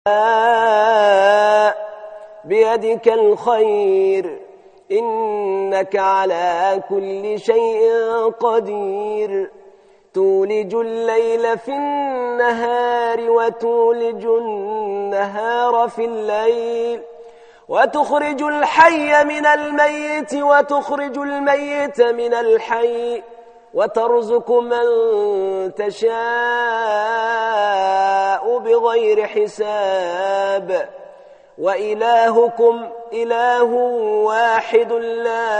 بيدك الخير إنك على كل شيء قدير تولج الليل في النهار وتولج النهار في الليل وتخرج الحي من الميت وتخرج الميت من الحي وترزق من تشاء بغير حساب وإلهكم إله واحد لا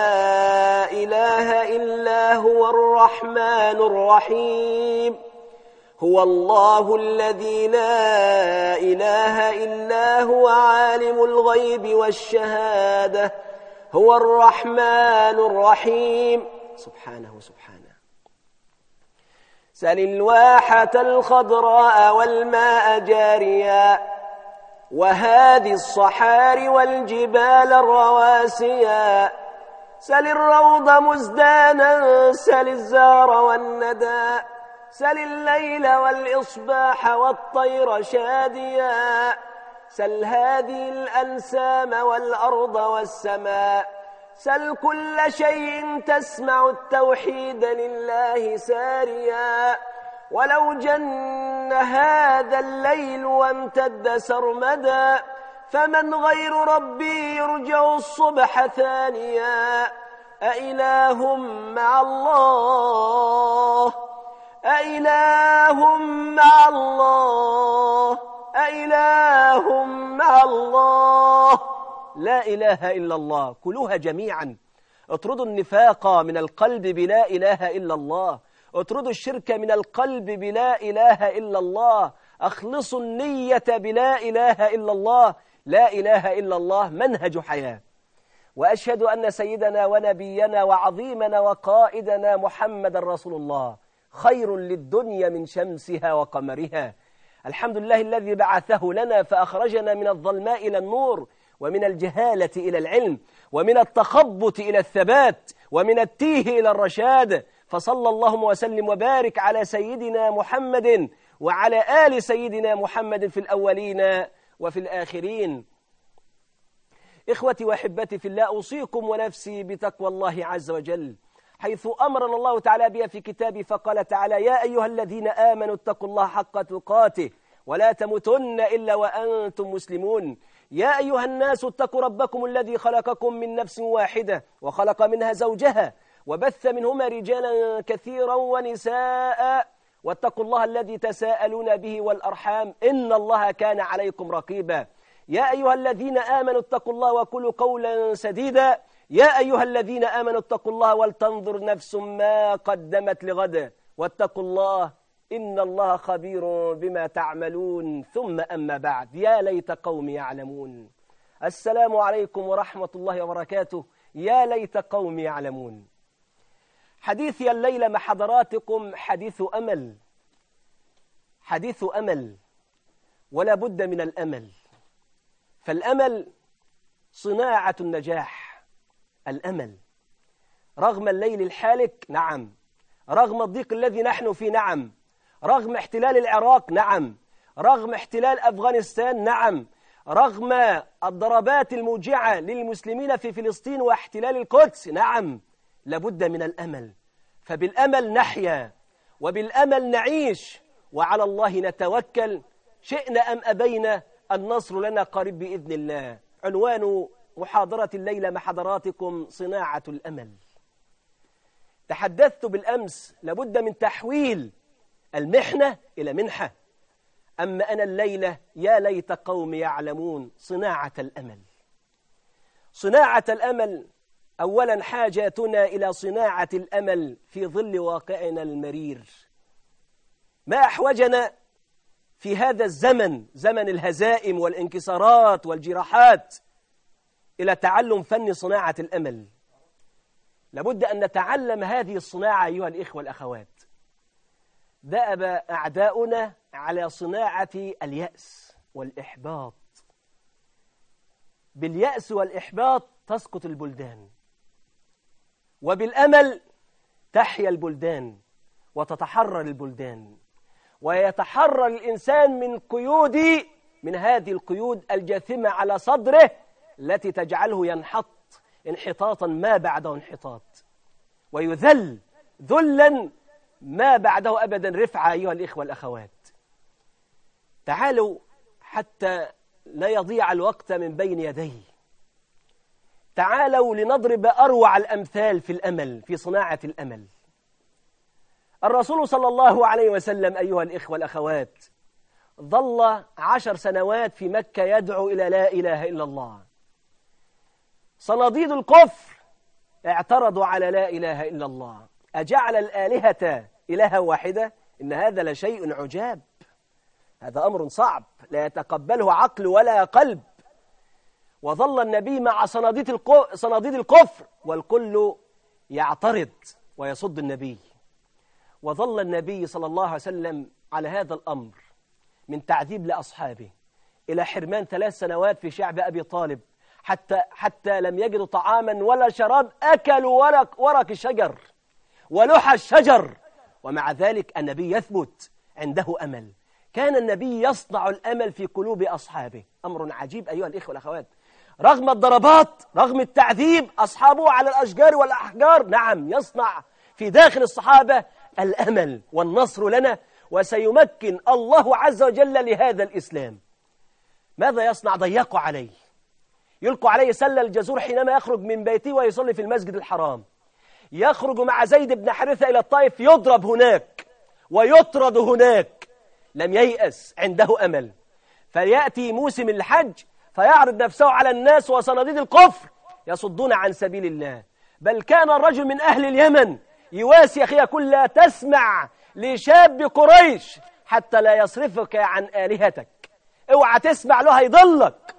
إله إلا هو الرحمن الرحيم هو الله الذي لا إله إلا هو عالم الغيب والشهادة هو الرحمن الرحيم سبحانه سبحانه سل الواحة الخضراء والماء جاريا وهذه الصحار والجبال الرواسيا سل الروض مزدانا سل الزار والندى سل الليل والإصباح والطير شاديا سل هذه الأنسام والأرض والسماء سل كل شيء تسمع التوحيد لله ساريا ولو جن هذا الليل وامتد سرمدا فمن غير ربي يرجع الصبح ثانيا أإله مع الله أإله مع الله أإله مع الله لا إله إلا الله كلوها جميعا اطردوا النفاق من القلب بلا إله إلا الله اطردوا الشرك من القلب بلا إله إلا الله أخلصوا النية بلا إله إلا الله لا إله إلا الله منهج حياة وأشهد أن سيدنا ونبينا وعظيمنا وقائدنا محمد رسول الله خير للدنيا من شمسها وقمرها الحمد لله الذي بعثه لنا فأخرجنا من الظلماء إلى النور ومن الجهالة إلى العلم ومن التخبط إلى الثبات ومن التيه إلى الرشاد فصلى اللهم وسلم وبارك على سيدنا محمد وعلى آل سيدنا محمد في الأولين وفي الآخرين إخوتي وأحبتي في الله أوصيكم ونفسي بتقوى الله عز وجل حيث أمرنا الله تعالى بها في كتابه فقال تعالى يا أيها الذين آمنوا اتقوا الله حق تقاته ولا تموتن إلا وأنتم مسلمون يا أيها الناس اتقوا ربكم الذي خلقكم من نفس واحدة وخلق منها زوجها وبث منهما رجالا كثيرا ونساء واتقوا الله الذي تساءلون به والأرحام إن الله كان عليكم رقيبا يا أيها الذين آمنوا اتقوا الله وكلوا قولا سديدا يا أيها الذين آمنوا اتقوا الله ولتنظر نفس ما قدمت لغد واتقوا الله إن الله خبير بما تعملون ثم أما بعد يا ليت قوم يعلمون السلام عليكم ورحمة الله وبركاته يا ليت قوم يعلمون حديثي الليلة مع حضراتكم حديث أمل حديث أمل ولا بد من الأمل فالأمل صناعة النجاح الأمل رغم الليل الحالك نعم رغم الضيق الذي نحن فيه نعم رغم احتلال العراق نعم رغم احتلال أفغانستان نعم رغم الضربات الموجعة للمسلمين في فلسطين واحتلال القدس نعم لابد من الأمل فبالأمل نحيا وبالأمل نعيش وعلى الله نتوكل شئنا أم أبينا النصر لنا قريب بإذن الله عنوان محاضرة الليلة مع حضراتكم صناعة الأمل تحدثت بالأمس لابد من تحويل المحنة إلى منحة أما أنا الليلة يا ليت قوم يعلمون صناعة الأمل صناعة الأمل أولا حاجاتنا إلى صناعة الأمل في ظل واقعنا المرير ما أحوجنا في هذا الزمن زمن الهزائم والانكسارات والجراحات إلى تعلم فن صناعة الأمل لابد أن نتعلم هذه الصناعة أيها الإخوة والأخوات دأب أعداؤنا على صناعة اليأس والإحباط باليأس والإحباط تسقط البلدان وبالأمل تحيا البلدان وتتحرر البلدان ويتحرر الإنسان من قيود من هذه القيود الجاثمة على صدره التي تجعله ينحط انحطاطا ما بعده انحطاط ويذل ذلا ما بعده أبدا رفعة أيها الإخوة الأخوات تعالوا حتى لا يضيع الوقت من بين يديه تعالوا لنضرب أروع الأمثال في الأمل في صناعة الأمل الرسول صلى الله عليه وسلم أيها الإخوة الأخوات ظل عشر سنوات في مكة يدعو إلى لا إله إلا الله صناديد الكفر اعترضوا على لا إله إلا الله أجعل الآلهة إلها واحدة إن هذا لشيء عجاب هذا أمر صعب لا يتقبله عقل ولا قلب وظل النبي مع صناديد صناديد الكفر والكل يعترض ويصد النبي وظل النبي صلى الله عليه وسلم على هذا الأمر من تعذيب لأصحابه إلى حرمان ثلاث سنوات في شعب أبي طالب حتى, حتى لم يجدوا طعاما ولا شراب أكلوا ورق, ورق الشجر ولحى الشجر ومع ذلك النبي يثبت عنده أمل كان النبي يصنع الأمل في قلوب أصحابه أمر عجيب أيها الإخوة والأخوات رغم الضربات رغم التعذيب أصحابه على الأشجار والأحجار نعم يصنع في داخل الصحابة الأمل والنصر لنا وسيمكن الله عز وجل لهذا الإسلام ماذا يصنع ضيقوا عليه يلقوا عليه سل الجزور حينما يخرج من بيته ويصلي في المسجد الحرام يخرج مع زيد بن حارثة إلى الطائف يضرب هناك ويطرد هناك لم ييأس عنده أمل فيأتي موسم الحج فيعرض نفسه على الناس وصناديد الكفر يصدون عن سبيل الله بل كان الرجل من أهل اليمن يواسي أخيه كل لا تسمع لشاب قريش حتى لا يصرفك عن آلهتك اوعى تسمع له هيضلك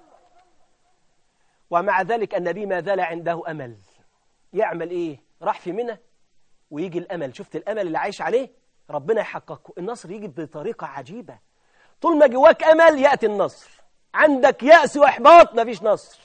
ومع ذلك النبي ما زال عنده أمل يعمل إيه راح في منى ويجي الأمل شفت الأمل اللي عايش عليه ربنا يحققه النصر يجي بطريقة عجيبة طول ما جواك أمل يأتي النصر عندك يأس وإحباط مفيش نصر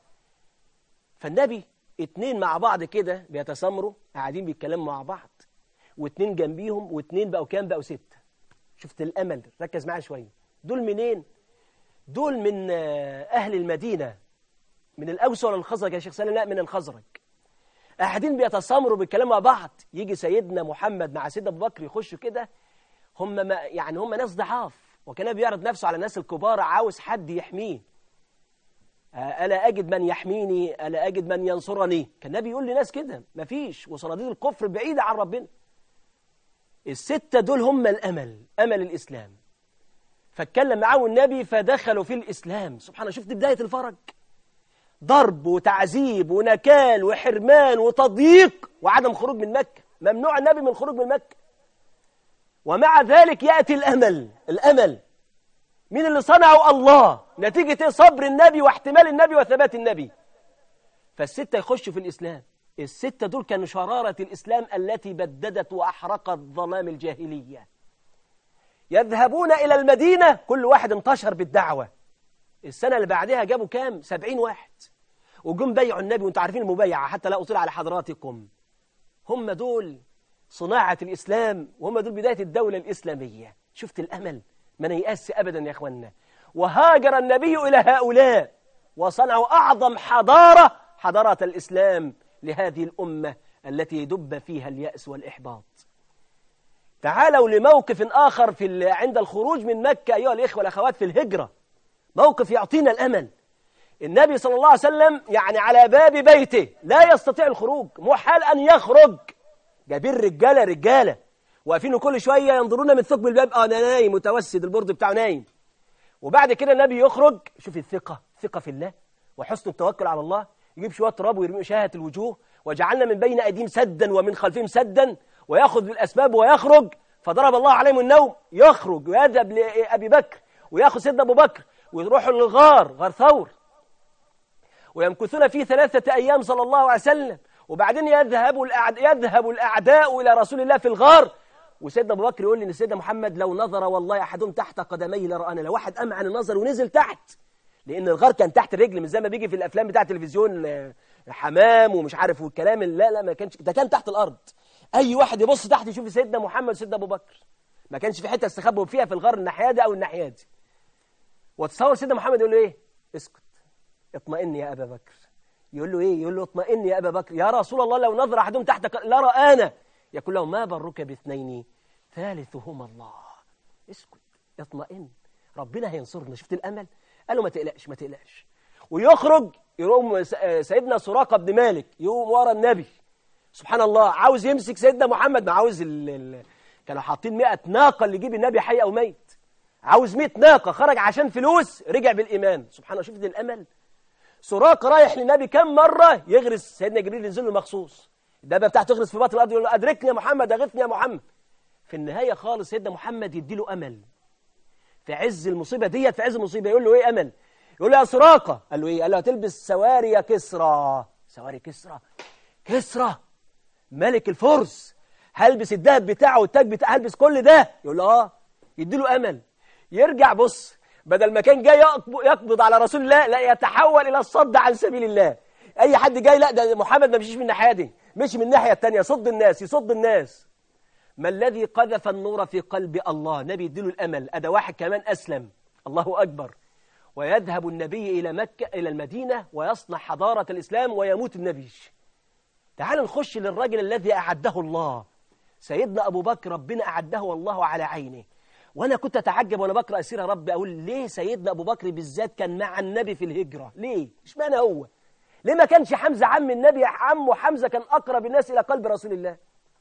فالنبي اتنين مع بعض كده بيتسامروا قاعدين بيتكلموا مع بعض واتنين جنبيهم واتنين بقوا كام بقوا ستة شفت الأمل ركز معايا شوية دول منين دول من أهل المدينة من الأوس ولا الخزرج يا شيخ سالم لا من الخزرج قاعدين بيتسامروا بالكلام مع بعض يجي سيدنا محمد مع سيدنا ابو بكر يخشوا كده هم ما يعني هم ناس ضعاف وكان بيعرض نفسه على الناس الكبار عاوز حد يحميه ألا أجد من يحميني ألا أجد من ينصرني كان النبي يقول لناس كده مفيش وصناديد الكفر بعيدة عن ربنا الستة دول هم الأمل أمل الإسلام فاتكلم معاه النبي فدخلوا في الإسلام سبحان الله شفت بداية الفرج ضرب وتعذيب ونكال وحرمان وتضييق وعدم خروج من مكة ممنوع النبي من الخروج من مكة ومع ذلك يأتي الأمل الأمل مين اللي صنعه الله نتيجة صبر النبي واحتمال النبي وثبات النبي فالستة يخشوا في الإسلام الستة دول كانوا شرارة الإسلام التي بددت وأحرقت ظلام الجاهلية يذهبون إلى المدينة كل واحد انتشر بالدعوة السنة اللي بعدها جابوا كام سبعين واحد وجم بيعوا النبي وانتم عارفين المبايعة حتى لا أطيل على حضراتكم هم دول صناعة الإسلام وهم دول بداية الدولة الإسلامية شفت الأمل ما نيأس أبدا يا أخوانا وهاجر النبي إلى هؤلاء وصنعوا أعظم حضارة حضارة الإسلام لهذه الأمة التي دب فيها اليأس والإحباط تعالوا لموقف آخر في عند الخروج من مكة أيها الإخوة والأخوات في الهجرة موقف يعطينا الأمل النبي صلى الله عليه وسلم يعني على باب بيته لا يستطيع الخروج محال أن يخرج جايبين رجالة رجالة واقفين كل شوية ينظرون من ثقب الباب اه انا نايم متوسد البرد بتاعه نايم وبعد كده النبي يخرج شوف الثقة ثقة في الله وحسن التوكل على الله يجيب شوية تراب ويرمي شاهة الوجوه وجعلنا من بين أيديهم سدا ومن خلفهم سدا ويأخذ بالأسباب ويخرج فضرب الله عليهم النوم يخرج ويذهب لأبي بكر ويأخذ سيدنا أبو بكر ويروحوا للغار غار ثور ويمكثون فيه ثلاثة أيام صلى الله عليه وسلم وبعدين يذهب الأعداء, يذهب الأعداء إلى رسول الله في الغار وسيدنا أبو بكر يقول لي سيدنا محمد لو نظر والله أحدهم تحت قدميه لرآنا لو واحد أمعن النظر ونزل تحت لأن الغار كان تحت الرجل مش زي ما بيجي في الأفلام بتاعة التلفزيون حمام ومش عارف والكلام لا لا ما كانش ده كان تحت الأرض أي واحد يبص تحت يشوف سيدنا محمد وسيدنا أبو بكر ما كانش في حتة استخبوا فيها في الغار الناحية دي أو الناحية دي وتصور سيدنا محمد يقول له ايه اسكت اطمئن يا ابا بكر يقول له ايه يقول له اطمئن يا ابا بكر يا رسول الله لو نظر احدهم تحتك لرآنا يقول له ما برك باثنين ثالثهما الله اسكت اطمئن ربنا هينصرنا شفت الامل قال له ما تقلقش ما تقلقش ويخرج يقوم سيدنا سراقه بن مالك يقوم ورا النبي سبحان الله عاوز يمسك سيدنا محمد ما عاوز ال... ال... كانوا حاطين 100 ناقه اللي يجيب النبي حي او ميت عاوز 100 ناقه خرج عشان فلوس رجع بالايمان سبحان الله شفت الامل سراقه رايح للنبي كم مره يغرس سيدنا جبريل ينزل له مخصوص الدابه بتاعته تغرس في بطن الارض يقول له ادركني يا محمد اغثني يا محمد في النهايه خالص سيدنا محمد يدي له امل في عز المصيبه ديت في عز المصيبه يقول له ايه امل يقول له يا سراقه قال له ايه قال له هتلبس سواري يا كسرى سواري كسرى كسرى ملك الفرس هلبس الذهب بتاعه والتاج بتاعه هلبس كل ده يقول له اه يدي له امل يرجع بص بدل ما كان جاي يقبض على رسول الله لا يتحول الى الصد عن سبيل الله اي حد جاي لا ده محمد ما مشيش من الناحيه دي مشي من الناحيه الثانيه يصد الناس يصد الناس ما الذي قذف النور في قلب الله نبي يديله الامل ادى واحد كمان اسلم الله اكبر ويذهب النبي الى مكه الى المدينه ويصنع حضاره الاسلام ويموت النبي تعال نخش للرجل الذي اعده الله سيدنا ابو بكر ربنا اعده والله على عينه وانا كنت اتعجب وانا بقرا سيره ربي اقول ليه سيدنا ابو بكر بالذات كان مع النبي في الهجره ليه اشمعنى هو ليه ما كانش حمزه عم النبي عمه حمزه كان اقرب الناس الى قلب رسول الله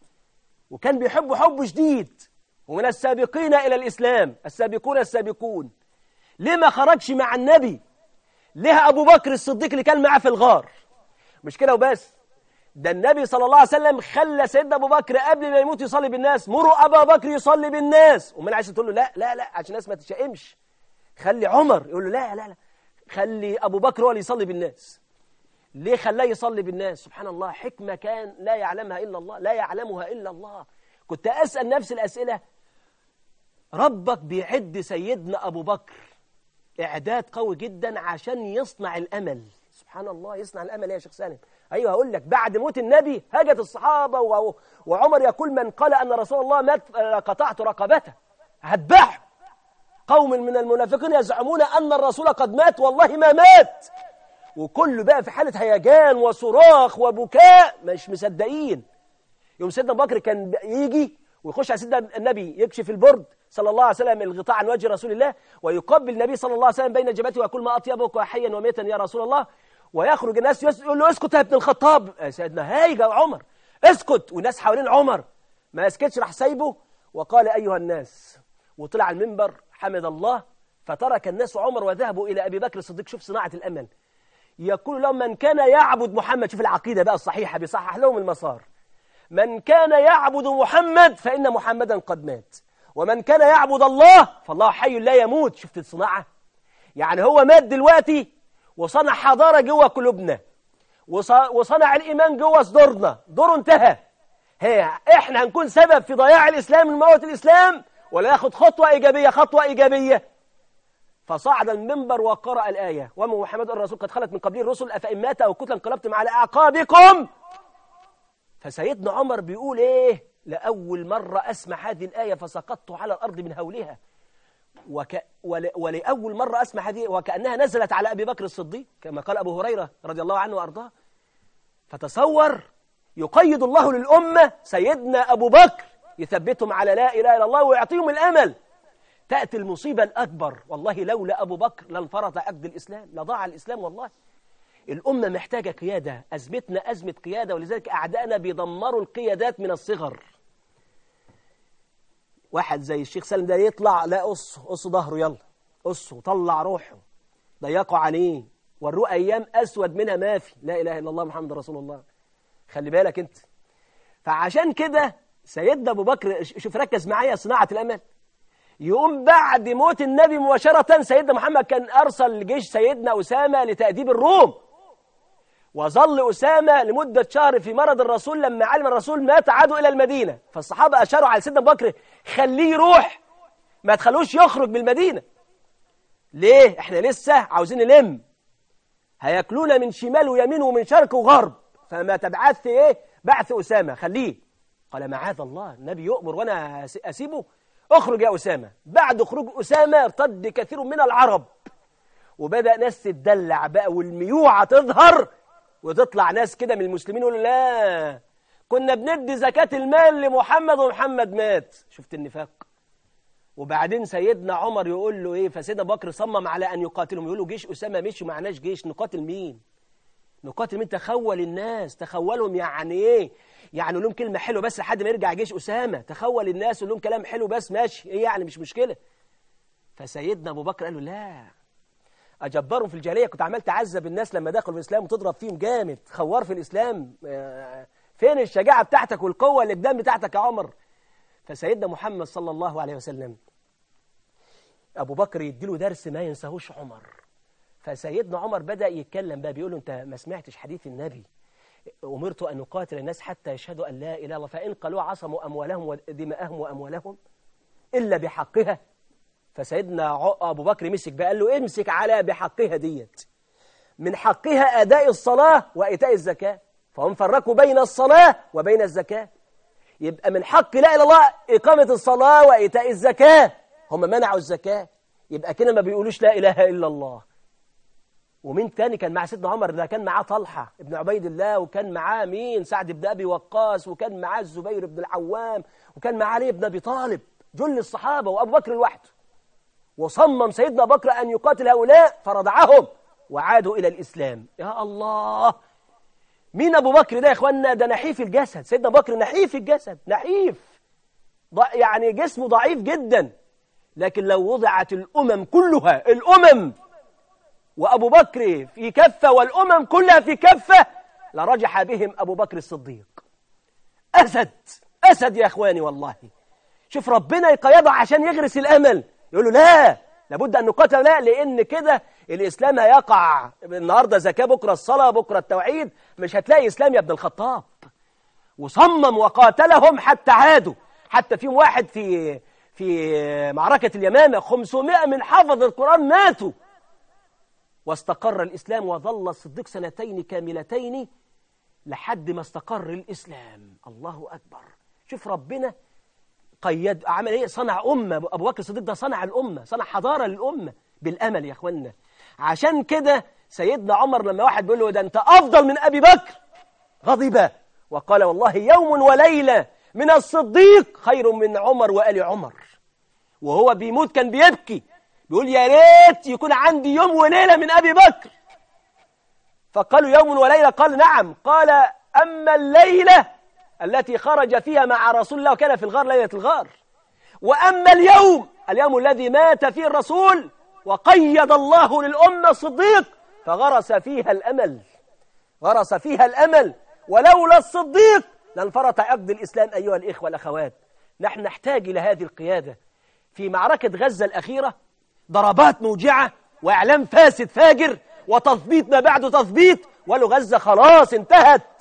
وكان بيحب حب شديد ومن السابقين الى الاسلام السابقون السابقون ليه ما خرجش مع النبي ليه ابو بكر الصديق اللي كان معاه في الغار مش كده وبس ده النبي صلى الله عليه وسلم خلى سيدنا ابو بكر قبل ما يموت يصلي بالناس مروا ابا بكر يصلي بالناس ومن عايشه تقول له لا لا لا عشان الناس ما تشائمش خلي عمر يقول له لا لا لا خلي ابو بكر هو اللي يصلي بالناس ليه خلاه يصلي بالناس سبحان الله حكمه كان لا يعلمها الا الله لا يعلمها الا الله كنت اسال نفس الاسئله ربك بيعد سيدنا ابو بكر اعداد قوي جدا عشان يصنع الامل سبحان الله يصنع الامل يا شيخ سالم ايوه هقول لك بعد موت النبي هجت الصحابه و... وعمر يقول من قال ان رسول الله مات قطعت رقبته هذبحه قوم من المنافقين يزعمون ان الرسول قد مات والله ما مات وكله بقى في حاله هيجان وصراخ وبكاء مش مصدقين يوم سيدنا ابو بكر كان يجي ويخش على سيدنا النبي يكشف البرد صلى الله عليه وسلم الغطاء عن وجه رسول الله ويقبل النبي صلى الله عليه وسلم بين جبهته ويقول ما اطيبك وحيا وميتا يا رسول الله ويخرج الناس يقول له اسكت يا ابن الخطاب سيدنا هايجا عمر اسكت والناس حوالين عمر ما يسكتش راح سايبه وقال ايها الناس وطلع المنبر حمد الله فترك الناس عمر وذهبوا الى ابي بكر الصديق شوف صناعه الامل يقول لهم من كان يعبد محمد شوف العقيده بقى الصحيحه بيصحح لهم المسار من كان يعبد محمد فان محمدا قد مات ومن كان يعبد الله فالله حي لا يموت شفت الصناعه يعني هو مات دلوقتي وصنع حضارة جوه قلوبنا وصنع الإيمان جوه صدورنا دوره انتهى هي احنا هنكون سبب في ضياع الإسلام من موت الإسلام ولا ياخد خطوة إيجابية خطوة إيجابية فصعد المنبر وقرأ الآية وما محمد الرسول قد خلت من قبله الرسل أفإن مات أو قتل انقلبتم على أعقابكم فسيدنا عمر بيقول إيه لأول مرة أسمع هذه الآية فسقطت على الأرض من هولها وك... ول... ولأول مرة أسمع هذه وكأنها نزلت على أبي بكر الصديق كما قال أبو هريرة رضي الله عنه وأرضاه فتصور يقيد الله للأمة سيدنا أبو بكر يثبتهم على لا إله إلا الله ويعطيهم الأمل تأتي المصيبة الأكبر والله لولا أبو بكر لانفرط عقد الإسلام لضاع الإسلام والله الأمة محتاجة قيادة أزمتنا أزمة قيادة ولذلك أعدائنا بيدمروا القيادات من الصغر واحد زي الشيخ سالم ده يطلع لا قص قص ظهره يلا قص وطلع روحه ضيقوا عليه وروه ايام اسود منها ما في لا اله الا الله محمد رسول الله خلي بالك انت فعشان كده سيدنا ابو بكر شوف ركز معايا صناعه الامل يقوم بعد موت النبي مباشره سيدنا محمد كان ارسل جيش سيدنا اسامه لتاديب الروم وظل أسامة لمدة شهر في مرض الرسول لما علم الرسول مات عادوا إلى المدينة فالصحابة أشاروا على سيدنا بكر خليه يروح ما تخلوش يخرج من المدينة ليه؟ احنا لسه عاوزين نلم هياكلونا من شمال ويمين ومن شرق وغرب فما تبعث ايه بعث أسامة خليه قال معاذ الله النبي يؤمر وانا اسيبه اخرج يا أسامة بعد خروج أسامة ارتد كثير من العرب وبدأ ناس تدلع بقى والميوعة تظهر وتطلع ناس كده من المسلمين يقولوا لا كنا بندي زكاة المال لمحمد ومحمد مات شفت النفاق وبعدين سيدنا عمر يقول له ايه فسيدنا بكر صمم على ان يقاتلهم يقول له جيش اسامه مشي معناش جيش نقاتل مين نقاتل مين تخول الناس تخولهم يعني ايه يعني لهم كلمه حلوه بس لحد ما يرجع جيش اسامه تخول الناس ولهم كلام حلو بس ماشي ايه يعني مش مشكله فسيدنا ابو بكر قال له لا اجبرهم في الجاهليه كنت عمال تعذب الناس لما دخلوا في الاسلام وتضرب فيهم جامد خوار في الاسلام آه، فين الشجاعه بتاعتك والقوه اللي قدام بتاعتك يا عمر فسيدنا محمد صلى الله عليه وسلم أبو بكر يديله درس ما ينساهوش عمر فسيدنا عمر بدأ يتكلم بقى بيقول له أنت ما سمعتش حديث النبي أمرت أن أقاتل الناس حتى يشهدوا أن لا إله إلا الله فإن قالوا عصموا أموالهم ودماءهم وأموالهم إلا بحقها فسيدنا أبو بكر مسك بقى قال له امسك على بحقها ديت من حقها أداء الصلاة وإيتاء الزكاة فهم فرقوا بين الصلاة وبين الزكاة يبقى من حق لا إله إلا الله إقامة الصلاة وإيتاء الزكاة هم منعوا الزكاة يبقى كده ما بيقولوش لا إله إلا الله ومين تاني كان مع سيدنا عمر ده كان معاه طلحة ابن عبيد الله وكان معاه مين سعد بن أبي وقاص وكان معاه الزبير بن العوام وكان معاه علي بن أبي طالب جل الصحابة وأبو بكر لوحده وصمم سيدنا بكر أن يقاتل هؤلاء فرضعهم وعادوا إلى الإسلام يا الله مين أبو بكر ده يا إخواننا ده نحيف الجسد سيدنا بكر نحيف الجسد نحيف يعني جسمه ضعيف جدا لكن لو وضعت الأمم كلها الأمم وأبو بكر في كفة والأمم كلها في كفة لرجح بهم أبو بكر الصديق أسد أسد يا أخواني والله شوف ربنا يقيده عشان يغرس الأمل يقول له لا لابد أن نقاتل لا لأن كده الإسلام هيقع النهاردة زكاة بكرة الصلاة بكرة التوحيد مش هتلاقي إسلام يا ابن الخطاب وصمم وقاتلهم حتى عادوا حتى فيهم واحد في في معركة اليمامة 500 من حفظ القرآن ماتوا واستقر الإسلام وظل الصديق سنتين كاملتين لحد ما استقر الإسلام الله أكبر شوف ربنا قيد عمل ايه صنع أمة أبو بكر الصديق ده صنع الأمة صنع حضارة للأمة بالأمل يا أخوانا عشان كده سيدنا عمر لما واحد بيقول له ده أنت أفضل من أبي بكر غضب وقال والله يوم وليلة من الصديق خير من عمر وآل عمر وهو بيموت كان بيبكي بيقول يا ريت يكون عندي يوم وليلة من أبي بكر فقالوا يوم وليلة قال نعم قال أما الليلة التي خرج فيها مع رسول الله وكان في الغار ليلة الغار وأما اليوم اليوم الذي مات فيه الرسول وقيد الله للأمة الصديق فغرس فيها الأمل غرس فيها الأمل ولولا الصديق لانفرط عقد الإسلام أيها الإخوة والأخوات نحن نحتاج إلى هذه القيادة في معركة غزة الأخيرة ضربات موجعة وإعلام فاسد فاجر وتثبيت ما بعد تثبيت ولو غزة خلاص انتهت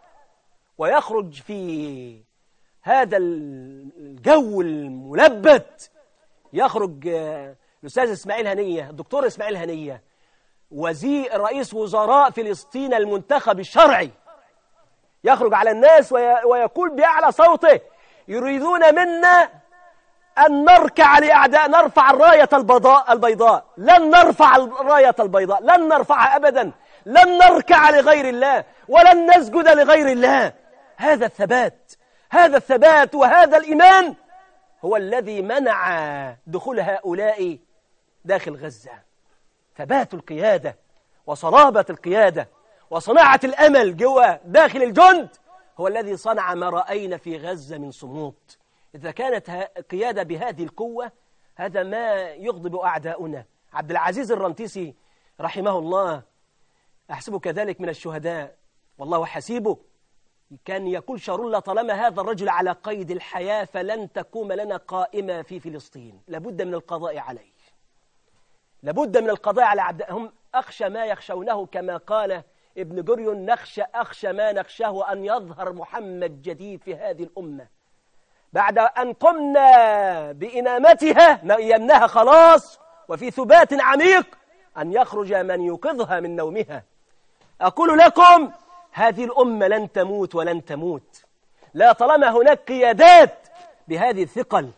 ويخرج في هذا الجو الملبت يخرج الأستاذ إسماعيل هنية الدكتور إسماعيل هنية وزير رئيس وزراء فلسطين المنتخب الشرعي يخرج على الناس ويقول بأعلى صوته يريدون منا أن نركع لأعداء نرفع الراية البيضاء البيضاء لن نرفع الراية البيضاء لن نرفعها أبدا لن نركع لغير الله ولن نسجد لغير الله هذا الثبات هذا الثبات وهذا الإيمان هو الذي منع دخول هؤلاء داخل غزة ثبات القيادة وصلابة القيادة وصناعة الأمل جوا داخل الجند هو الذي صنع ما رأينا في غزة من صمود إذا كانت قيادة بهذه القوة هذا ما يغضب أعداؤنا عبد العزيز الرنتيسي رحمه الله أحسبه كذلك من الشهداء والله حسيبه كان يقول شارون طالما هذا الرجل على قيد الحياة فلن تقوم لنا قائمة في فلسطين لابد من القضاء عليه لابد من القضاء على عبدهم أخشى ما يخشونه كما قال ابن جريون نخشى أخشى ما نخشاه أن يظهر محمد جديد في هذه الأمة بعد أن قمنا بإنامتها نيمناها خلاص وفي ثبات عميق أن يخرج من يوقظها من نومها أقول لكم هذه الأمة لن تموت ولن تموت لا طالما هناك قيادات بهذه الثقل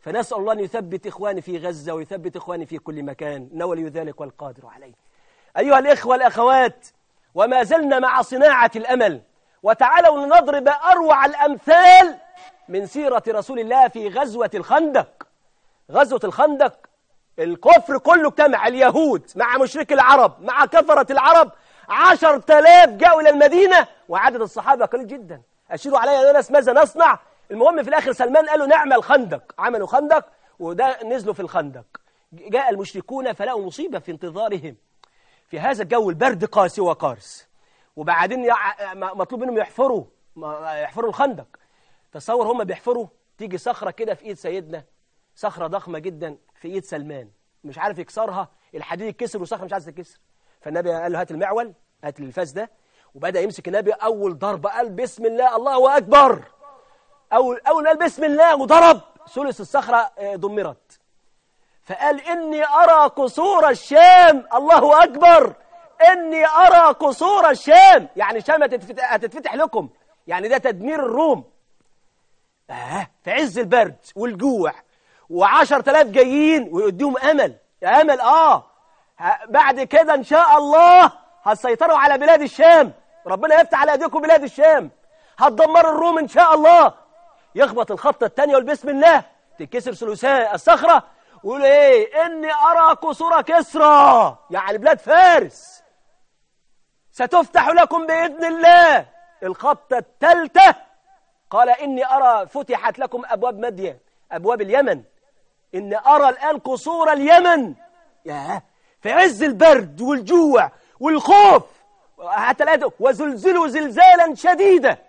فنسأل الله أن يثبت إخواني في غزة ويثبت إخواني في كل مكان إنه ولي ذلك والقادر عليه أيها الإخوة الأخوات وما زلنا مع صناعة الأمل وتعالوا لنضرب أروع الأمثال من سيرة رسول الله في غزوة الخندق غزوة الخندق الكفر كله اجتمع اليهود مع مشرك العرب مع كفرة العرب عشر تلاف جاءوا إلى المدينة وعدد الصحابة قليل جدا أشيروا علي يا ناس ماذا نصنع المهم في الآخر سلمان قالوا نعمل خندق عملوا خندق وده نزلوا في الخندق جاء المشركون فلقوا مصيبة في انتظارهم في هذا الجو البرد قاسي وقارس وبعدين يع- مطلوب منهم يحفروا يحفروا الخندق تصور هم بيحفروا تيجي صخرة كده في إيد سيدنا صخرة ضخمة جدا في إيد سلمان مش عارف يكسرها الحديد يتكسر والصخرة مش عايز تتكسر فالنبي قال له هات المعول هات الفاس ده وبدأ يمسك النبي أول ضربة قال بسم الله الله أكبر أول أول قال بسم الله وضرب ثلث الصخرة آه، دمرت فقال إني أرى قصور الشام الله أكبر إني أرى قصور الشام يعني شام هتتفتح, هتتفتح لكم يعني ده تدمير الروم آه في عز البرد والجوع وعشر تلاف جايين ويديهم أمل أمل آه ه- بعد كده إن شاء الله هتسيطروا على بلاد الشام ربنا يفتح على أيديكم بلاد الشام هتدمروا الروم إن شاء الله يخبط الخطة الثانية والبسم الله تتكسر ثلثاء الصخرة ويقول إيه إني أرى قصور كسرى يعني بلاد فارس ستفتح لكم بإذن الله الخطة الثالثة قال إني أرى فتحت لكم أبواب مدين أبواب اليمن إني أرى الآن قصور اليمن ياه في عز البرد والجوع والخوف حتى الآن وزلزلوا زلزالا شديدا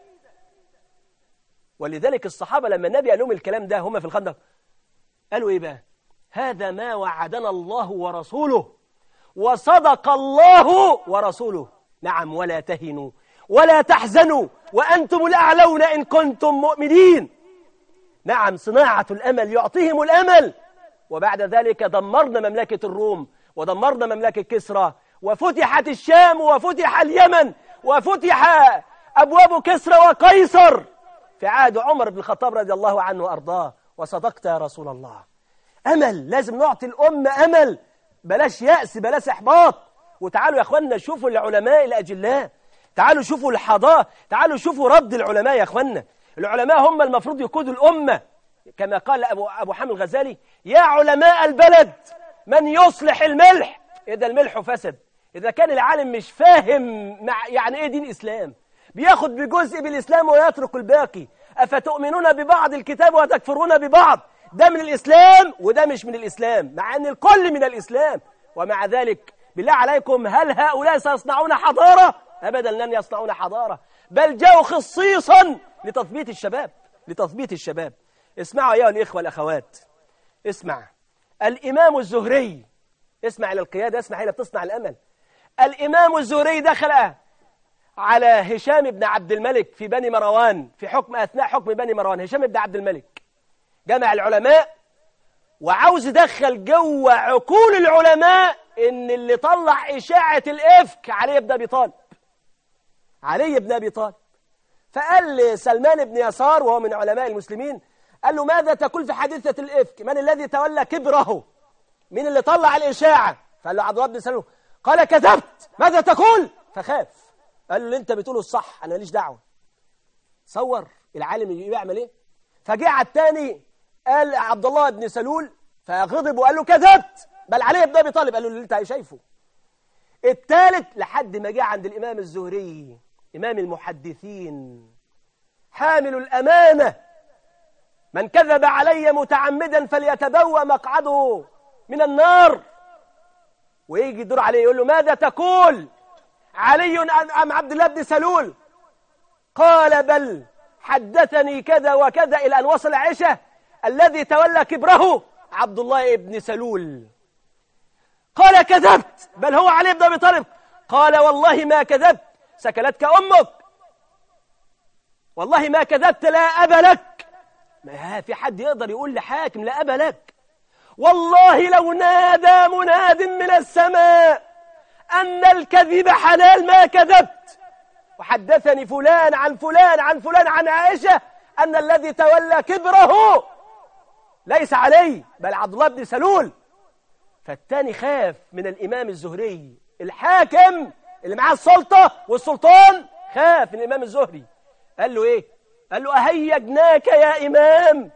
ولذلك الصحابة لما النبي قال لهم الكلام ده هم في الخندق قالوا إيه بقى هذا ما وعدنا الله ورسوله وصدق الله ورسوله نعم ولا تهنوا ولا تحزنوا وأنتم الأعلون إن كنتم مؤمنين نعم صناعة الأمل يعطيهم الأمل وبعد ذلك دمرنا مملكة الروم ودمرنا مملكة كسرى وفتحت الشام وفتح اليمن وفتح أبواب كسرى وقيصر في عهد عمر بن الخطاب رضي الله عنه وأرضاه وصدقت يا رسول الله أمل لازم نعطي الأمة أمل بلاش يأس بلاش إحباط وتعالوا يا أخوانا شوفوا العلماء الأجلاء تعالوا شوفوا الحضارة تعالوا شوفوا رد العلماء يا أخوانا العلماء هم المفروض يقودوا الأمة كما قال أبو, أبو حامد الغزالي يا علماء البلد من يصلح الملح إذا الملح فسد إذا كان العالم مش فاهم مع يعني إيه دين إسلام بياخد بجزء بالإسلام ويترك الباقي أفتؤمنون ببعض الكتاب وتكفرون ببعض ده من الإسلام وده مش من الإسلام مع أن الكل من الإسلام ومع ذلك بالله عليكم هل هؤلاء سيصنعون حضارة؟ أبدا لن يصنعون حضارة بل جاءوا خصيصا لتثبيت الشباب لتثبيت الشباب اسمعوا أيها الإخوة الأخوات اسمع الإمام الزهري اسمع إلى القيادة اسمع إلى بتصنع الأمل الإمام الزهري دخل على هشام بن عبد الملك في بني مروان في حكم أثناء حكم بني مروان هشام بن عبد الملك جمع العلماء وعاوز يدخل جوه عقول العلماء ان اللي طلع اشاعه الافك علي بن ابي طالب علي بن ابي طالب فقال لسلمان بن يسار وهو من علماء المسلمين قال له ماذا تقول في حادثه الافك من الذي تولى كبره مين اللي طلع الاشاعه فقال له عبد الله بن سلول قال كذبت ماذا تقول فخاف قال له اللي انت بتقوله الصح انا ماليش دعوه صور العالم يعمل ايه فجاء على الثاني قال عبد الله بن سلول فغضب وقال له كذبت بل علي بن ابي طالب قال له اللي انت شايفه الثالث لحد ما جاء عند الامام الزهري امام المحدثين حامل الامانه من كذب علي متعمدا فليتبوأ مقعده من النار ويجي يدور عليه يقول له ماذا تقول علي أم عبد الله بن سلول قال بل حدثني كذا وكذا إلى أن وصل عائشة الذي تولى كبره عبد الله بن سلول قال كذبت بل هو علي بن أبي طالب قال والله ما كذبت سكلتك أمك والله ما كذبت لا أب لك ما في حد يقدر يقول لحاكم لا أب لك والله لو نادى مناد من السماء أن الكذب حلال ما كذبت وحدثني فلان عن فلان عن فلان عن عائشة أن الذي تولى كبره ليس علي بل عبد الله بن سلول فالتاني خاف من الإمام الزهري الحاكم اللي معاه السلطة والسلطان خاف من الإمام الزهري قال له إيه قال له أهيجناك يا إمام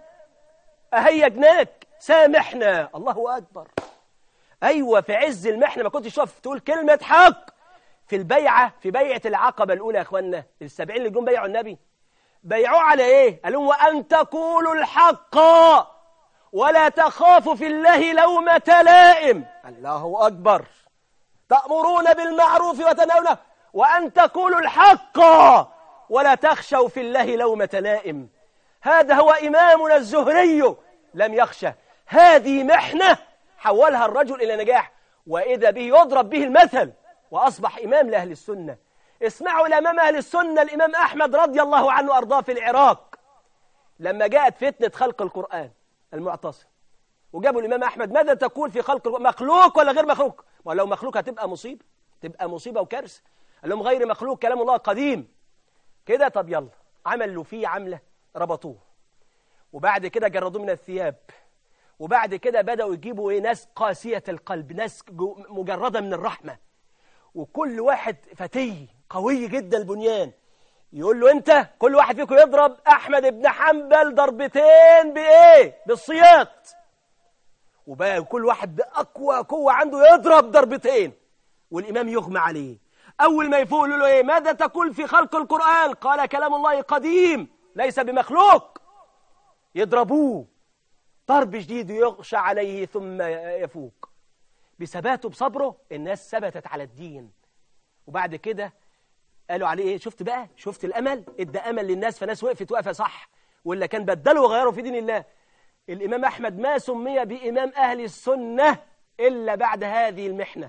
أهيجناك سامحنا الله أكبر أيوة في عز المحنة ما كنتش تقف تقول كلمة حق في البيعة في بيعة العقبة الأولى يا أخوانا السبعين اللي جم بيعوا النبي بيعوه على إيه قال لهم وأن تقولوا الحق ولا تخافوا في الله لومة لائم الله أكبر تأمرون بالمعروف وتنهون وأن تقولوا الحق ولا تخشوا في الله لومة لائم هذا هو إمامنا الزهري لم يخشى هذه محنة حولها الرجل إلى نجاح وإذا به يضرب به المثل وأصبح إمام لأهل السنة اسمعوا الإمام أهل السنة الإمام أحمد رضي الله عنه أرضاه في العراق لما جاءت فتنة خلق القرآن المعتصم وجابوا الإمام أحمد ماذا تقول في خلق القرآن مخلوق ولا غير مخلوق ولو مخلوق هتبقى مصيبة تبقى مصيبة وكارثة قال لهم غير مخلوق كلام الله قديم كده طب يلا عملوا فيه عملة ربطوه وبعد كده جردوه من الثياب وبعد كده بدأوا يجيبوا ايه ناس قاسية القلب ناس مجردة من الرحمة وكل واحد فتي قوي جدا البنيان يقول له انت كل واحد فيكم يضرب احمد بن حنبل ضربتين بايه بالصياط وبقى كل واحد باقوى قوه عنده يضرب ضربتين والامام يغمى عليه اول ما يفوق له ايه ماذا تقول في خلق القران قال كلام الله قديم ليس بمخلوق يضربوه ضرب جديد يغشى عليه ثم يفوق بثباته بصبره الناس ثبتت على الدين وبعد كده قالوا عليه ايه شفت بقى شفت الامل ادى امل للناس فناس وقفت وقفه صح ولا كان بدلوا وغيروا في دين الله الامام احمد ما سمي بامام اهل السنه الا بعد هذه المحنه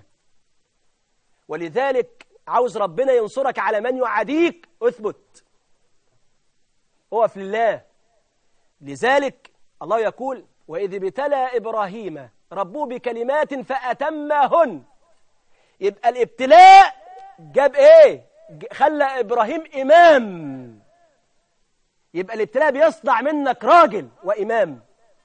ولذلك عاوز ربنا ينصرك على من يعاديك اثبت اقف لله لذلك الله يقول واذ ابتلى ابراهيم ربه بكلمات فاتمهن يبقى الابتلاء جاب ايه خلى إبراهيم إمام يبقى الابتلاء بيصنع منك راجل وإمام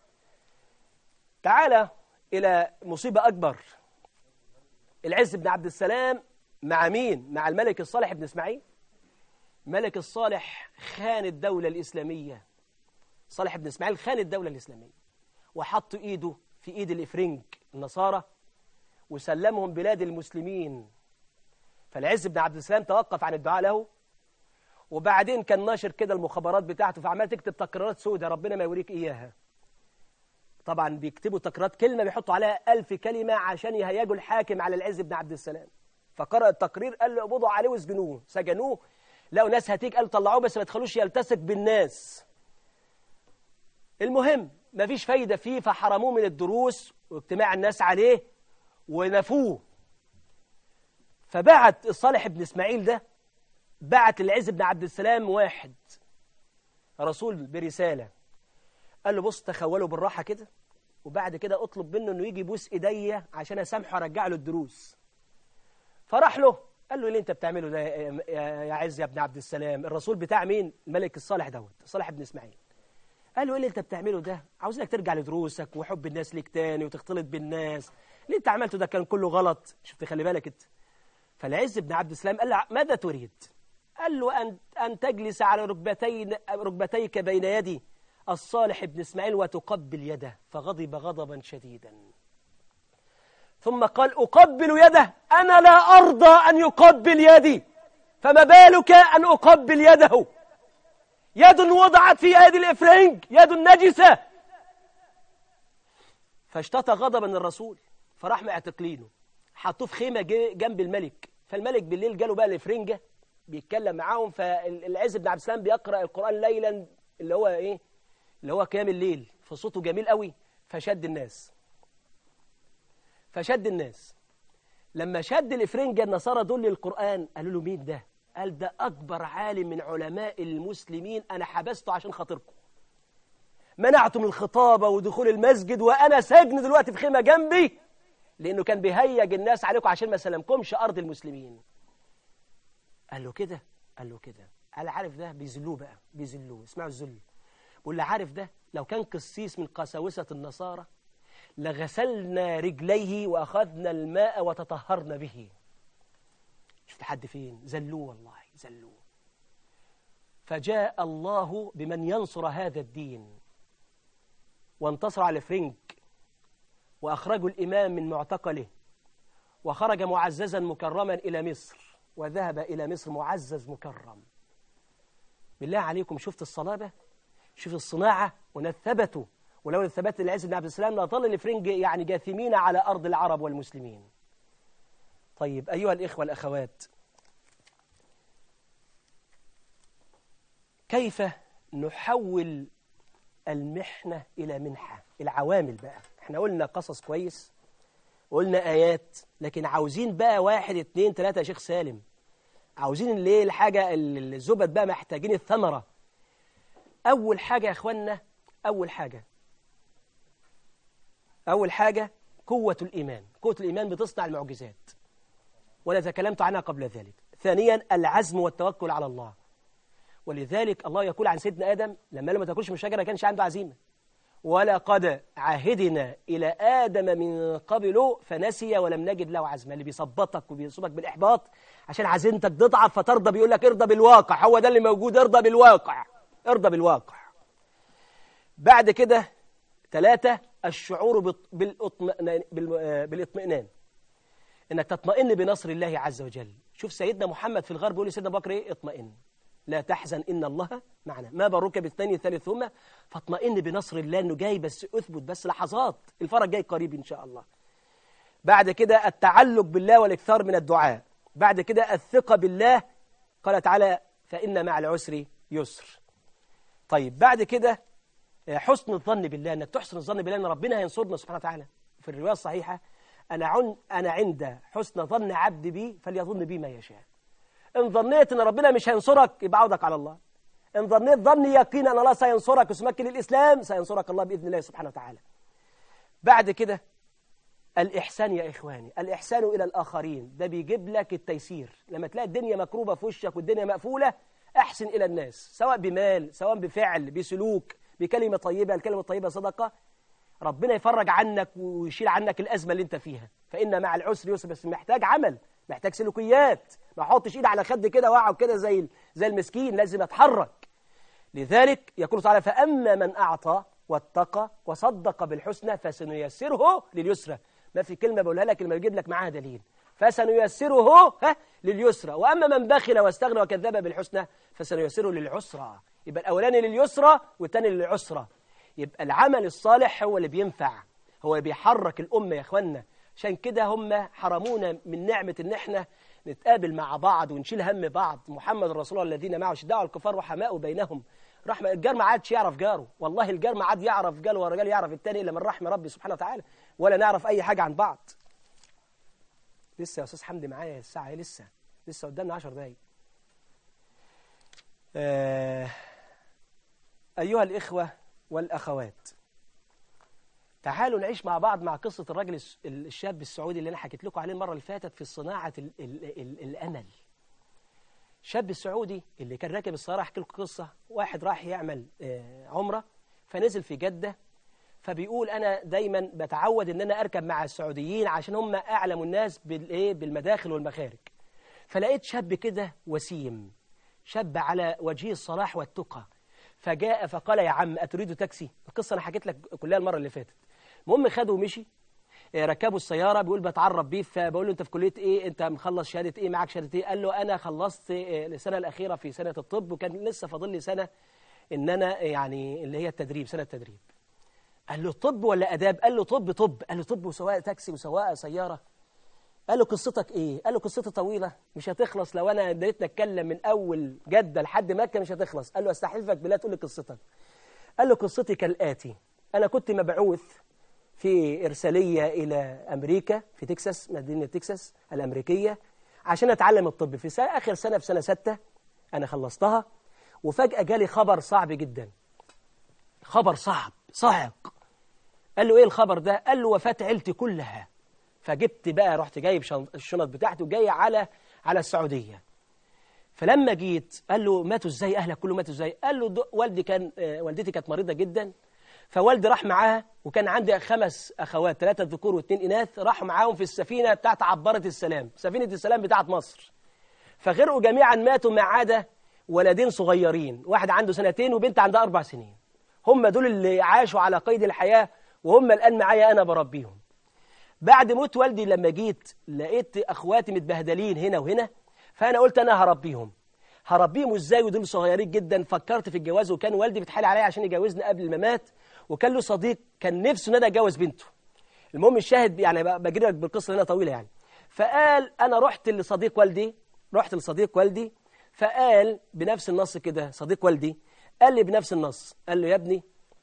تعال إلى مصيبة أكبر العز بن عبد السلام مع مين؟ مع الملك الصالح بن إسماعيل الملك الصالح خان الدولة الإسلامية صالح بن إسماعيل خان الدولة الإسلامية وحط إيده في إيد الإفرنج النصارى وسلمهم بلاد المسلمين فالعز بن عبد السلام توقف عن الدعاء له وبعدين كان ناشر كده المخابرات بتاعته فعمال تكتب تقريرات سودة ربنا ما يوريك إياها طبعا بيكتبوا تقريرات كلمة بيحطوا عليها ألف كلمة عشان يهيجوا الحاكم على العز بن عبد السلام فقرأ التقرير قال له اقبضوا عليه واسجنوه سجنوه لقوا ناس هتيج قالوا طلعوه بس ما تخلوش يلتسك بالناس المهم مفيش فايدة فيه فحرموه من الدروس واجتماع الناس عليه ونفوه فبعت الصالح بن اسماعيل ده بعت العز بن عبد السلام واحد رسول برسالة قال له بص تخوله بالراحة كده وبعد كده اطلب منه انه يجي يبوس ايديا عشان اسامحه وارجع له الدروس فراح له قال له ايه اللي انت بتعمله ده يا عز يا ابن عبد السلام الرسول بتاع مين الملك الصالح دوت صالح بن اسماعيل قال له ايه اللي انت بتعمله ده عاوزك ترجع لدروسك وحب الناس ليك تاني وتختلط بالناس اللي انت عملته ده كان كله غلط شفت خلي بالك انت فالعز بن عبد السلام قال له ماذا تريد قال له أن, أن تجلس على ركبتين ركبتيك بين يدي الصالح بن اسماعيل وتقبل يده فغضب غضبا شديدا ثم قال أقبل يده أنا لا أرضى أن يقبل يدي فما بالك أن أقبل يده يد وضعت في يد الإفرنج يد نجسة فاشتطى غضبا الرسول فراح معتقلينه حطوه في خيمة جنب الملك فالملك بالليل جاله بقى الفرنجة بيتكلم معاهم فالعز بن عبد السلام بيقرأ القرآن ليلا اللي هو ايه اللي هو قيام الليل فصوته جميل قوي فشد الناس فشد الناس لما شد الإفرنجة النصارى دول للقرآن قالوا له مين ده قال ده أكبر عالم من علماء المسلمين أنا حبسته عشان خاطركم منعته من الخطابة ودخول المسجد وأنا سجن دلوقتي في خيمة جنبي لأنه كان بيهيج الناس عليكم عشان ما سلمكمش أرض المسلمين قال له كده قال له كده قال عارف ده بيذلوه بقى بيذلوه اسمعوا الذل واللي عارف ده لو كان قسيس من قساوسة النصارى لغسلنا رجليه وأخذنا الماء وتطهرنا به شفت حد فين زلوه والله زلوه فجاء الله بمن ينصر هذا الدين وانتصر على فرنك وأخرجوا الإمام من معتقله وخرج معززا مكرما إلى مصر وذهب إلى مصر معزز مكرم بالله عليكم شفت الصلابة شوف الصناعة ونثبته ولو الثبات العز بن عبد السلام لظل الفرنج يعني جاثمين على أرض العرب والمسلمين طيب أيها الإخوة الأخوات كيف نحول المحنة إلى منحة العوامل بقى احنا قلنا قصص كويس قلنا آيات لكن عاوزين بقى واحد اتنين تلاتة يا شيخ سالم عاوزين اللي الحاجة الزبد بقى محتاجين الثمرة أول حاجة يا أخوانا أول حاجة أول حاجة قوة الإيمان قوة الإيمان بتصنع المعجزات وأنا تكلمت عنها قبل ذلك ثانيا العزم والتوكل على الله ولذلك الله يقول عن سيدنا آدم لما لم تاكلش من الشجرة كانش عنده عزيمة ولقد عهدنا إلى آدم من قبل فنسي ولم نجد له عزمة اللي بيصبطك وبيصبك بالإحباط عشان عزيمتك تضعف فترضى بيقول لك ارضى بالواقع هو ده اللي موجود ارضى بالواقع ارضى بالواقع بعد كده ثلاثة الشعور بالاطمئنان انك تطمئن بنصر الله عز وجل شوف سيدنا محمد في الغرب بيقول لسيدنا بكر ايه اطمئن لا تحزن إن الله معنا ما بروك بالثاني الثالث ثم فاطمئن بنصر الله أنه جاي بس أثبت بس لحظات الفرج جاي قريب إن شاء الله بعد كده التعلق بالله والإكثار من الدعاء بعد كده الثقة بالله قال تعالى فإن مع العسر يسر طيب بعد كده حسن الظن بالله أنك تحسن الظن بالله أن ربنا هينصرنا سبحانه وتعالى في الرواية الصحيحة أنا, عن أنا عند حسن ظن عبد بي فليظن بي ما يشاء إن ظنيت أن ربنا مش هينصرك يبقى عودك على الله إن ظنيت ظن يقين أن الله سينصرك وسمك للإسلام سينصرك الله بإذن الله سبحانه وتعالى بعد كده الإحسان يا إخواني الإحسان إلى الآخرين ده بيجيب لك التيسير لما تلاقي الدنيا مكروبة في وشك والدنيا مقفولة أحسن إلى الناس سواء بمال سواء بفعل بسلوك بكلمة طيبة الكلمة الطيبة صدقة ربنا يفرج عنك ويشيل عنك الأزمة اللي انت فيها فإن مع العسر يسر بس محتاج عمل محتاج سلوكيات ما احطش ايدي على خد كده واقعد كده زي زي المسكين لازم اتحرك لذلك يقول تعالى فأما من أعطى واتقى وصدق بالحسنى فسنيسره لليسرى ما في كلمة بقولها لك لما يجيب لك معاها دليل فسنيسره ها لليسرى وأما من بخل واستغنى وكذب بالحسنى فسنيسره للعسرى يبقى الأولاني لليسرى والثاني للعسرى يبقى العمل الصالح هو اللي بينفع هو اللي بيحرك الأمة يا إخوانا عشان كده هم حرمونا من نعمة إن إحنا نتقابل مع بعض ونشيل هم بعض محمد رسول الله الذين معه شداء الكفار وحماء بينهم رحمة الجار ما عادش يعرف جاره والله الجار ما عاد يعرف جاره والرجال يعرف التاني إلا من رحمة ربي سبحانه وتعالى ولا نعرف أي حاجة عن بعض لسه يا أستاذ حمدي معايا الساعة لسه لسه قدامنا 10 دقايق آه أيها الإخوة والأخوات تعالوا نعيش مع بعض مع قصة الراجل الشاب السعودي اللي أنا حكيت لكم عليه المرة اللي فاتت في صناعة ال ال ال الأمل الشاب السعودي اللي كان راكب السيارة أحكي لكم قصة واحد راح يعمل عمرة فنزل في جدة فبيقول أنا دايما بتعود أن أنا أركب مع السعوديين عشان هم أعلم الناس بالإيه بالمداخل والمخارج فلقيت شاب كده وسيم شاب على وجهه الصلاح والتقى فجاء فقال يا عم أتريد تاكسي القصة أنا حكيت لك كلها المرة اللي فاتت المهم خدوا ومشي ركبوا السيارة بيقول بتعرف بيه فبقول له أنت في كلية إيه أنت مخلص شهادة إيه معاك شهادة إيه قال له أنا خلصت السنة الأخيرة في سنة الطب وكان لسه فاضل لي سنة إن أنا يعني اللي هي التدريب سنة التدريب قال له طب ولا أداب قال له طب طب قال له طب وسواق تاكسي وسواق سيارة قال له قصتك ايه قال له قصتي طويلة مش هتخلص لو انا اديت اتكلم من اول جدة لحد مكة مش هتخلص قال له استحلفك بالله تقول لي قصتك قال له قصتي كالآتي انا كنت مبعوث في إرسالية إلى أمريكا في تكساس مدينة تكساس الأمريكية عشان أتعلم الطب في سنة آخر سنة في سنة ستة أنا خلصتها وفجأة جالي خبر صعب جدا خبر صعب صعق قال له إيه الخبر ده قال له وفاة عيلتي كلها فجبت بقى رحت جايب الشنط بتاعتي وجاي على على السعودية فلما جيت قال له ماتوا ازاي اهلك كله ماتوا ازاي قال له والدي كان والدتي كانت مريضه جدا فوالدي راح معاها وكان عندي خمس اخوات ثلاثه ذكور واثنين اناث راحوا معاهم في السفينه بتاعت عباره السلام سفينه السلام بتاعت مصر فغرقوا جميعا ماتوا ما عدا ولدين صغيرين واحد عنده سنتين وبنت عندها اربع سنين هم دول اللي عاشوا على قيد الحياه وهم الان معايا انا بربيهم بعد موت والدي لما جيت لقيت اخواتي متبهدلين هنا وهنا فانا قلت انا هربيهم هربيهم ازاي ودول صغيرين جدا فكرت في الجواز وكان والدي بيتحايل عليا عشان يجوزني قبل ما مات وكان له صديق كان نفسه ان انا اتجوز بنته المهم الشاهد يعني بجري لك بالقصه هنا طويله يعني فقال انا رحت لصديق والدي رحت لصديق والدي فقال بنفس النص كده صديق والدي قال لي بنفس النص قال له يا ابني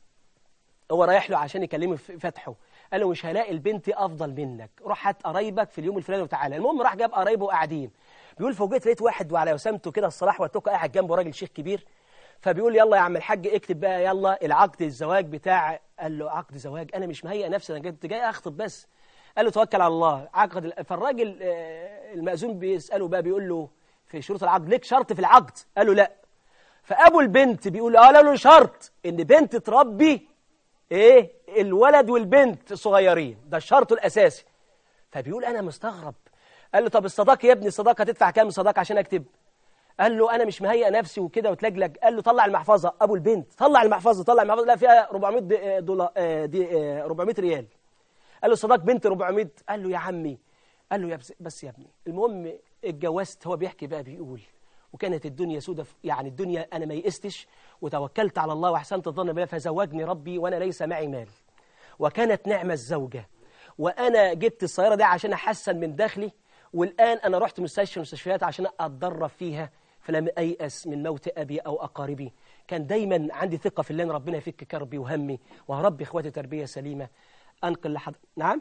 هو رايح له عشان يكلمه في فتحه قال له مش هلاقي البنت افضل منك روح هات قرايبك في اليوم الفلاني وتعالى المهم راح جاب قرايبه قاعدين بيقول فوجئت لقيت واحد وعلى وسامته كده الصلاح والتقى قاعد جنبه راجل شيخ كبير فبيقول يلا يا عم الحاج اكتب بقى يلا العقد الزواج بتاع قال له عقد زواج انا مش مهيئ نفسي انا كنت جاي اخطب بس قال له توكل على الله عقد فالراجل المأذون بيساله بقى بيقول له في شروط العقد ليك شرط في العقد قال له لا فابو البنت بيقول اه له شرط ان بنت تربي ايه الولد والبنت الصغيرين ده الشرط الاساسي فبيقول انا مستغرب قال له طب الصداقه يا ابني الصداقه هتدفع كام صداقه عشان اكتب قال له انا مش مهيئ نفسي وكده وتلجلج قال له طلع المحفظه ابو البنت طلع المحفظه طلع المحفظه لا فيها 400 دولار دي 400 ريال قال له صداق بنت 400 قال له يا عمي قال له يا بس يا ابني المهم اتجوزت هو بيحكي بقى بيقول وكانت الدنيا سودة يعني الدنيا أنا ما يئستش وتوكلت على الله وأحسنت الظن بالله فزوجني ربي وأنا ليس معي مال وكانت نعمة الزوجة وأنا جبت السيارة دي عشان أحسن من دخلي والآن أنا رحت مستشفى مستشفيات عشان أتدرب فيها فلم أيأس من موت أبي أو أقاربي كان دايما عندي ثقة في الله أن ربنا يفك كربي وهمي وهربي إخواتي تربية سليمة أنقل لحد نعم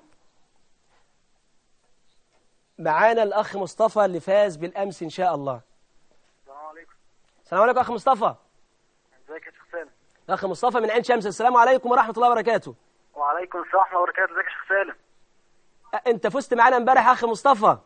معانا الأخ مصطفى اللي فاز بالأمس إن شاء الله السلام عليكم السلام عليكم أخ مصطفى ازيك يا شيخ سالم أخ مصطفى من عين شمس السلام عليكم ورحمة الله وبركاته وعليكم السلام ورحمه الله وبركاته ازيك يا شيخ سالم أ- أنت فزت معانا امبارح أخ مصطفى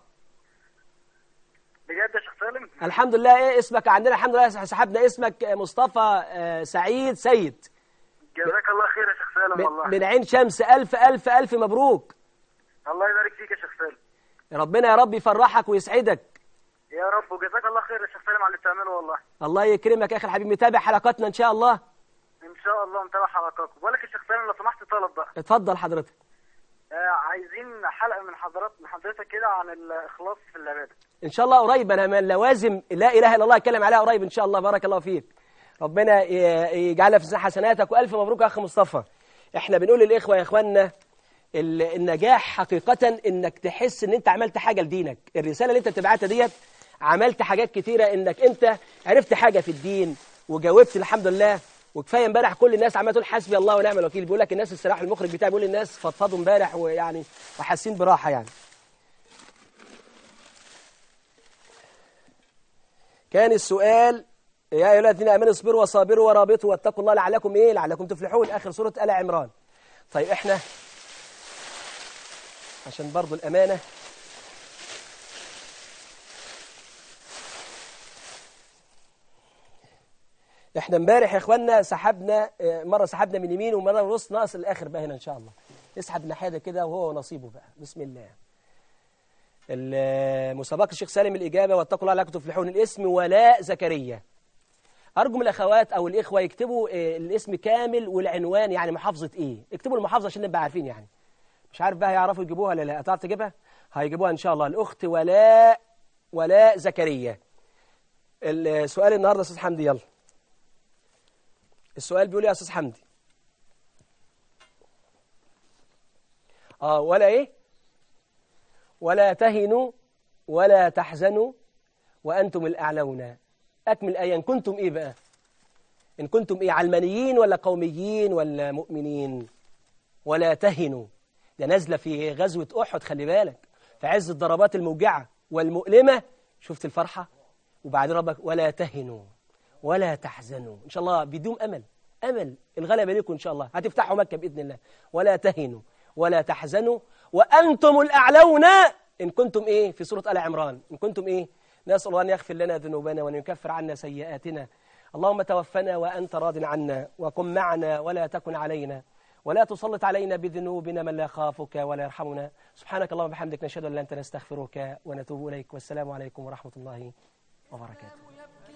بجد يا شيخ سالم الحمد لله إيه اسمك عندنا الحمد لله سحبنا اسمك مصطفى آه، سعيد سيد جزاك الله خير يا شيخ سالم من- والله من عين شمس ألف ألف ألف مبروك الله يبارك فيك يا شيخ سالم ربنا يا رب يفرحك ويسعدك يا رب وجزاك الله خير يا شيخ سالم على اللي بتعمله والله الله يكرمك يا أخي الحبيب متابع حلقاتنا إن شاء الله ان شاء الله متابع حلقاتكم بقول لك يا شيخ سالم لو سمحت طلب بقى اتفضل حضرتك آه عايزين حلقه من حضرات من حضرتك كده عن الاخلاص في العباده ان شاء الله قريب انا من لوازم لا اله الا الله اتكلم عليها قريب ان شاء الله بارك الله فيك ربنا ي- يجعلها في حسناتك والف مبروك يا اخ مصطفى احنا بنقول للاخوه يا اخواننا ال- النجاح حقيقة انك تحس ان انت عملت حاجة لدينك الرسالة اللي انت بتبعتها ديت عملت حاجات كتيرة انك انت عرفت حاجة في الدين وجاوبت الحمد لله وكفايه امبارح كل الناس عماله تقول حسبي الله ونعم الوكيل بيقول لك الناس الصراحه المخرج بتاعي بيقول الناس فضفضوا امبارح ويعني وحاسين براحه يعني كان السؤال يا ايها الذين امنوا اصبروا وصابروا ورابطوا واتقوا الله لعلكم ايه لعلكم تفلحون اخر سوره ال عمران طيب احنا عشان برضو الامانه احنا امبارح يا اخوانا سحبنا اه، مره سحبنا من يمين ومره من نص ناقص الاخر بقى هنا ان شاء الله اسحب الناحيه ده كده وهو ونصيبه بقى بسم الله ال- مسابقه الشيخ سالم الاجابه واتقوا الله لعلكم تفلحون الاسم ولاء زكريا ارجو من الاخوات او الاخوه يكتبوا اه، الاسم كامل والعنوان يعني محافظه ايه اكتبوا المحافظه عشان نبقى عارفين يعني مش عارف بقى هيعرفوا يجيبوها ولا لا هتعرف تجيبها هيجيبوها ان شاء الله الاخت ولاء ولاء زكريا السؤال النهارده يا استاذ حمدي يلا السؤال بيقول إيه يا استاذ حمدي اه ولا ايه ولا تهنوا ولا تحزنوا وانتم الاعلون اكمل ايه ان كنتم ايه بقى ان كنتم ايه علمانيين ولا قوميين ولا مؤمنين ولا تهنوا ده نازله في غزوه احد خلي بالك في عز الضربات الموجعه والمؤلمه شفت الفرحه وبعدين ربك ولا تهنوا ولا تحزنوا إن شاء الله بدون أمل أمل الغلبة لكم إن شاء الله هتفتحوا مكة بإذن الله ولا تهنوا ولا تحزنوا وأنتم الأعلون إن كنتم إيه في سورة آل عمران إن كنتم إيه نسأل الله أن يغفر لنا ذنوبنا وأن يكفر عنا سيئاتنا اللهم توفنا وأنت راض عنا وكن معنا ولا تكن علينا ولا تسلط علينا بذنوبنا من لا يخافك ولا يرحمنا سبحانك اللهم وبحمدك نشهد أن لا أنت نستغفرك ونتوب إليك والسلام عليكم ورحمة الله وبركاته